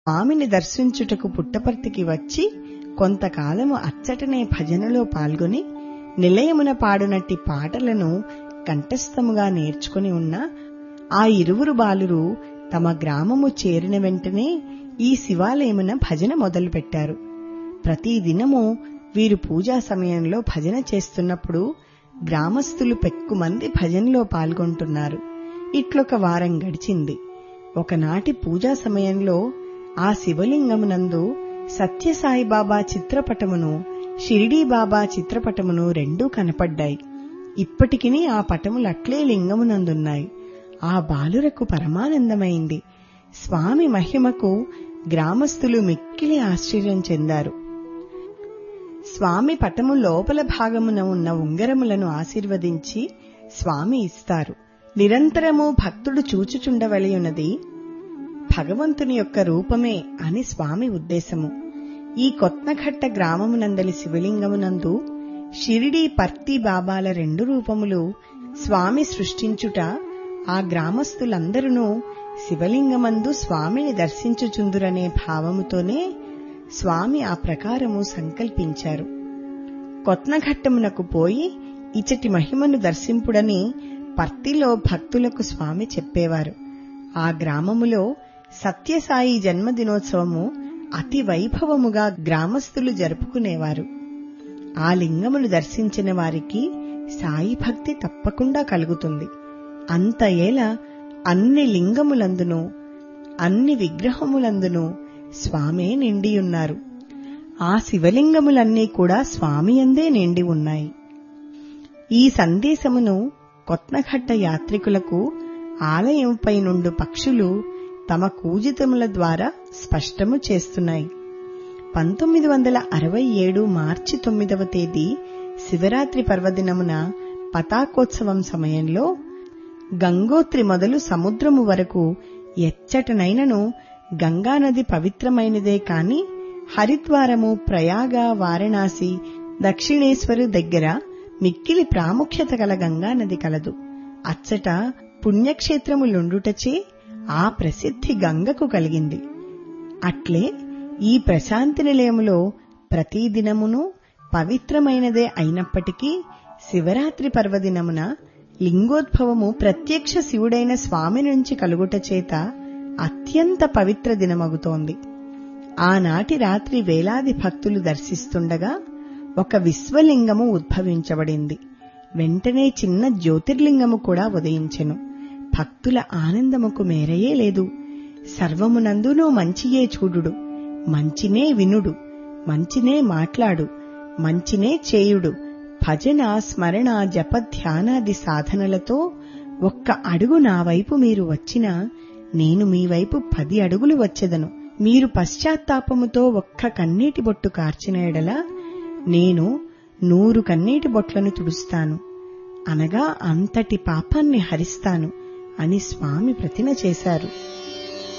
స్వామిని దర్శించుటకు పుట్టపర్తికి వచ్చి కొంతకాలము అచ్చటనే భజనలో పాల్గొని నిలయమున పాడునట్టి పాటలను కంఠస్థముగా నేర్చుకుని ఉన్న ఆ ఇరువురు బాలురు తమ గ్రామము చేరిన వెంటనే ఈ శివాలయమున భజన మొదలుపెట్టారు ప్రతి దినము వీరు పూజా సమయంలో భజన చేస్తున్నప్పుడు గ్రామస్తులు పెక్కుమంది భజనలో పాల్గొంటున్నారు ఇట్లొక వారం గడిచింది ఒకనాటి పూజా సమయంలో ఆ శివలింగమునందు సత్యసాయిబాబా చిత్రపటమును షిరిడీ బాబా చిత్రపటమును రెండూ కనపడ్డాయి ఇప్పటికిని ఆ పటములు అట్లే లింగమునందున్నాయి ఆ బాలురకు పరమానందమైంది స్వామి మహిమకు గ్రామస్తులు మిక్కిలి ఆశ్చర్యం చెందారు స్వామి పటము లోపల భాగమున ఉన్న ఉంగరములను ఆశీర్వదించి స్వామి ఇస్తారు నిరంతరము భక్తుడు చూచుచుండవలయున్నది భగవంతుని యొక్క రూపమే అని స్వామి ఉద్దేశము ఈ కొత్నఘట్ట గ్రామమునందలి శివలింగమునందు షిరిడీ పర్తి బాబాల రెండు రూపములు స్వామి సృష్టించుట ఆ గ్రామస్తులందరూ శివలింగమందు స్వామిని దర్శించుచుందురనే భావముతోనే స్వామి ఆ ప్రకారము సంకల్పించారు కొత్నఘట్టమునకు పోయి ఇచటి మహిమను దర్శింపుడని పర్తిలో భక్తులకు స్వామి చెప్పేవారు ఆ గ్రామములో సత్యసాయి జన్మదినోత్సవము అతి వైభవముగా గ్రామస్తులు జరుపుకునేవారు ఆ లింగమును దర్శించిన వారికి సాయి భక్తి తప్పకుండా కలుగుతుంది అంత ఏల అన్ని లింగములందును అన్ని విగ్రహములందును స్వామే నిండియున్నారు ఆ శివలింగములన్నీ కూడా స్వామి అందే నిండి ఉన్నాయి ఈ సందేశమును కొత్నఘట్ట యాత్రికులకు ఆలయంపై నుండు పక్షులు తమ కూజితముల ద్వారా స్పష్టము చేస్తున్నాయి పంతొమ్మిది వందల అరవై ఏడు మార్చి తొమ్మిదవ తేదీ శివరాత్రి పర్వదినమున పతాకోత్సవం సమయంలో గంగోత్రి మొదలు సముద్రము వరకు ఎచ్చటనైనను గంగానది పవిత్రమైనదే కాని హరిద్వారము ప్రయాగ వారణాసి దక్షిణేశ్వరు దగ్గర మిక్కిలి ప్రాముఖ్యత గల గంగానది కలదు అచ్చట పుణ్యక్షేత్రములుండుటచే ఆ ప్రసిద్ధి గంగకు కలిగింది అట్లే ఈ ప్రశాంతి నిలయములో ప్రతిదినమును పవిత్రమైనదే అయినప్పటికీ శివరాత్రి పర్వదినమున లింగోద్భవము ప్రత్యక్ష శివుడైన స్వామి నుంచి కలుగుట చేత అత్యంత పవిత్ర దినమగుతోంది ఆనాటి రాత్రి వేలాది భక్తులు దర్శిస్తుండగా ఒక విశ్వలింగము ఉద్భవించబడింది వెంటనే చిన్న జ్యోతిర్లింగము కూడా ఉదయించెను భక్తుల ఆనందముకు మేరయే లేదు సర్వమునందునూ మంచియే చూడుడు మంచినే వినుడు మంచినే మాట్లాడు మంచినే చేయుడు భజన స్మరణ జప ధ్యానాది సాధనలతో ఒక్క అడుగు నా వైపు మీరు వచ్చినా నేను మీ వైపు పది అడుగులు వచ్చెదను మీరు పశ్చాత్తాపముతో ఒక్క కన్నీటి బొట్టు కార్చిన ఎడల నేను నూరు కన్నీటి బొట్లను తుడుస్తాను అనగా అంతటి పాపాన్ని హరిస్తాను అని స్వామి ప్రతిన చేశారు